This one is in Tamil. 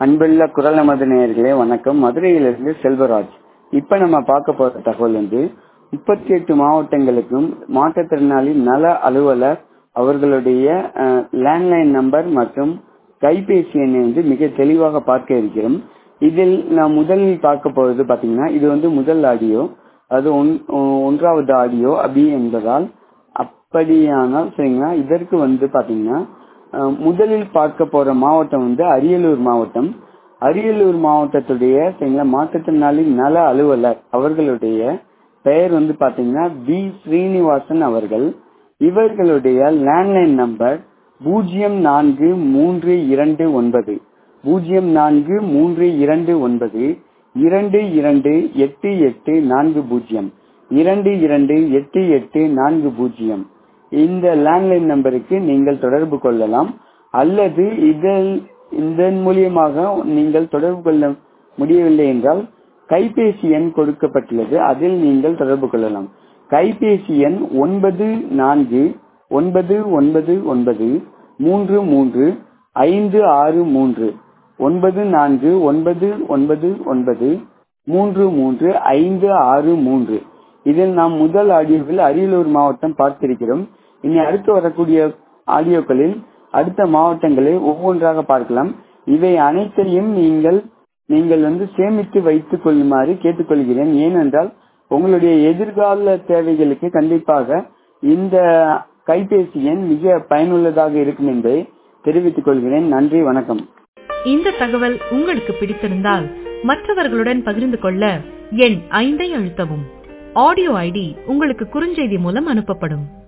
அன்புள்ள குரல் நமது நேயர்களே வணக்கம் மதுரையிலிருந்து செல்வராஜ் இப்ப நம்ம பார்க்க போற தகவல் வந்து முப்பத்தி எட்டு மாவட்டங்களுக்கும் மாற்றுத்திறனாளி நல அலுவலர் அவர்களுடைய லேண்ட்லைன் நம்பர் மற்றும் கைபேசி எண்ணை வந்து மிக தெளிவாக பார்க்க இருக்கிறோம் இதில் நான் முதலில் பார்க்க போறது பாத்தீங்கன்னா இது வந்து முதல் ஆடியோ அது ஒன்றாவது ஆடியோ அப்படி என்பதால் அப்படியானால் சரிங்களா இதற்கு வந்து பாத்தீங்கன்னா முதலில் பார்க்க போற மாவட்டம் வந்து அரியலூர் மாவட்டம் அரியலூர் மாவட்டத்துடைய சரிங்களா மாற்றுத்திறனாளி நல அலுவலர் அவர்களுடைய பெயர் வந்து பாத்தீங்கன்னா பி ஸ்ரீனிவாசன் அவர்கள் இவர்களுடைய லேண்ட்லைன் நம்பர் பூஜ்ஜியம் நான்கு மூன்று இரண்டு ஒன்பது பூஜ்ஜியம் நான்கு மூன்று இரண்டு ஒன்பது இரண்டு இரண்டு எட்டு எட்டு நான்கு பூஜ்ஜியம் இரண்டு இரண்டு எட்டு எட்டு நான்கு பூஜ்ஜியம் இந்த லேண்ட்லைன் நம்பருக்கு நீங்கள் தொடர்பு கொள்ளலாம் அல்லது இதில் இதன் மூலியமாக நீங்கள் தொடர்பு கொள்ள முடியவில்லை என்றால் கைபேசி எண் கொடுக்கப்பட்டுள்ளது அதில் நீங்கள் தொடர்பு கொள்ளலாம் கைபேசி எண் ஒன்பது நான்கு ஒன்பது ஒன்பது ஒன்பது மூன்று மூன்று ஐந்து ஆறு மூன்று ஒன்பது நான்கு ஒன்பது ஒன்பது ஒன்பது மூன்று மூன்று ஐந்து ஆறு மூன்று இதில் நாம் முதல் ஆடியோவில் அரியலூர் மாவட்டம் பார்த்திருக்கிறோம் இனி அடுத்து வரக்கூடிய ஆடியோக்களில் அடுத்த மாவட்டங்களை ஒவ்வொன்றாக பார்க்கலாம் இவை அனைத்தையும் நீங்கள் நீங்கள் வந்து சேமித்து வைத்துக் கொள்ளுமாறு கேட்டுக்கொள்கிறேன் ஏனென்றால் உங்களுடைய எதிர்கால தேவைகளுக்கு கண்டிப்பாக இந்த கைபேசி எண் மிக பயனுள்ளதாக இருக்கும் என்பதை தெரிவித்துக் கொள்கிறேன் நன்றி வணக்கம் இந்த தகவல் உங்களுக்கு பிடித்திருந்தால் மற்றவர்களுடன் பகிர்ந்து கொள்ள எண் ஐந்தை அழுத்தவும் ஆடியோ ஐடி உங்களுக்கு குறுஞ்செய்தி மூலம் அனுப்பப்படும்